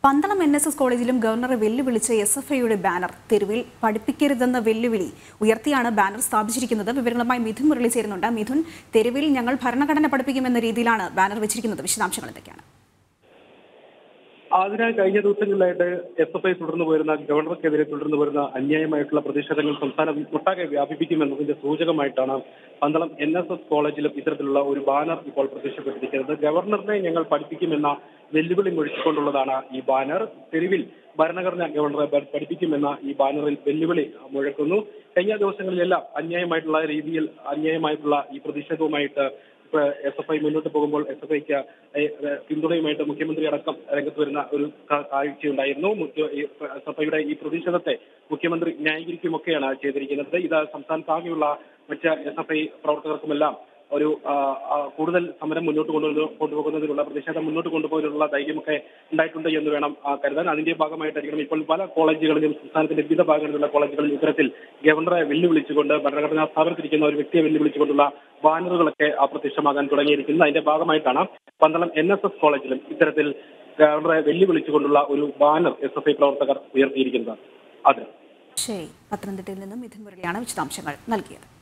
Pandalam N S S കോളേജിലും ഗവർണറെ വെല്ലുവിളിച്ച എസ് എഫ് ഐയുടെ ബാനർ തെരുവിൽ പഠിപ്പിക്കരുതെന്ന വെല്ലുവിളി ഉയർത്തിയാണ് ബാനർ സ്ഥാപിച്ചിരിക്കുന്നത് വിവരങ്ങളുമായി മിഥുൻ മുരളി ചേരുന്നുണ്ട് മിഥുൻ തെരുവിൽ ഞങ്ങൾ ഭരണഘടന പഠിപ്പിക്കുമെന്ന രീതിയിലാണ് ബാനർ വെച്ചിരിക്കുന്നത് വിശദാംശങ്ങൾ എന്തൊക്കെയാണ് അതിനാൽ കഴിഞ്ഞ ദിവസങ്ങളിലായിട്ട് എസ് എഫ് ഐ തുടർന്നു വരുന്ന ഗവർണർക്കെതിരെ തുടർന്നു വരുന്ന അന്യായമായിട്ടുള്ള പ്രതിഷേധങ്ങൾ സംസ്ഥാനം ഒട്ടാകെ വ്യാപിപ്പിക്കുമെന്നതിന്റെ സൂചകമായിട്ടാണ് പന്തളം എൻ എസ് എസ് കോളേജിലും ഇത്തരത്തിലുള്ള ഒരു ബാനർ ഇപ്പോൾ പ്രത്യക്ഷപ്പെട്ടിരിക്കുന്നത് ഗവർണറിനെ ഞങ്ങൾ പഠിപ്പിക്കുമെന്ന വെല്ലുവിളി മുഴക്കിക്കൊണ്ടുള്ളതാണ് ഈ ബാനർ തെരുവിൽ ഭരണഘടന ഗവർണറെ പഠി- പഠിപ്പിക്കുമെന്ന ഈ ബാനറിൽ വെല്ലുവിളി മുഴക്കുന്നു കഴിഞ്ഞ ദിവസങ്ങളിലെല്ലാം അന്യായമായിട്ടുള്ള രീതിയിൽ അന്യായമായിട്ടുള്ള ഈ പ്രതിഷേധവുമായിട്ട് എസ് എഫ് ഐ മുന്നോട്ട് പോകുമ്പോൾ എസ് എഫ് ഐക്ക് പിന്തുണയുമായിട്ട് മുഖ്യമന്ത്രി അടക്കം രംഗത്ത് വരുന്ന ഒരു കാ- കാഴ്ചയുണ്ടായിരുന്നു മുഖ്യ- ഈ എസ് എഫ് ഐയുടെ ഈ പ്രതിഷേധത്തെ മുഖ്യമന്ത്രി ന്യായീകരിക്കുകയൊക്കെയാണ് ചെയ്തിരിക്കുന്നത് ഇത് സംസ്ഥാനത്താകെയുള്ള മറ്റ് എസ് എഫ് ഐ പ്രവർത്തകർക്കുമെല്ലാം ഒരു ആ, ആ, കൂടുതൽ സമരം മുന്നോട്ട് കൊണ്ടുവന്നു കൊണ്ടുപോകുന്നതിനുള്ള പ്രതിഷേധം മുന്നോട്ട് കൊണ്ടുപോകാനുള്ള ധൈര്യമൊക്കെ ഉണ്ടായിട്ടുണ്ട് എന്ന് വേണം ആ, കരുതാൻ അതിന്റെ ഭാഗമായിട്ടായിരിക്കണം ഇപ്പോൾ പല കോളേജുകളിലും സംസ്ഥാനത്തിന്റെ വിവിധ ഭാഗങ്ങളിലുള്ള കോളേജുകളിൽ ഇത്തരത്തിൽ ഗവർണറെ വെല്ലുവിളിച്ചുകൊണ്ട് ഭരണഘടനാ സ്ഥാപനത്തിരിക്കുന്ന ഒരു വ്യക്തിയെ വെല്ലുവിളിച്ചുകൊണ്ടുള്ള ബാനറുകളൊക്കെ അപ്രത്യക്ഷമാകാൻ തുടങ്ങിയിരിക്കുന്നത് അതിന്റെ ഭാഗമായിട്ടാണ് പന്തളം എൻ എസ് എസ് കോളേജിലും ഇത്തരത്തിൽ ഗവർണറെ വെല്ലുവിളിച്ചുകൊണ്ടുള്ള ഒരു ബാനർ എസ് എഫ് ഐ പ്രവർത്തകർ ഉയർത്തിയിരിക്കുന്നത് അത് ശരി പത്തനംതിട്ടയിൽ നിന്നും മിഥുൻ മുരളിയാണ് വിശദാംശങ്ങൾ നൽകിയത്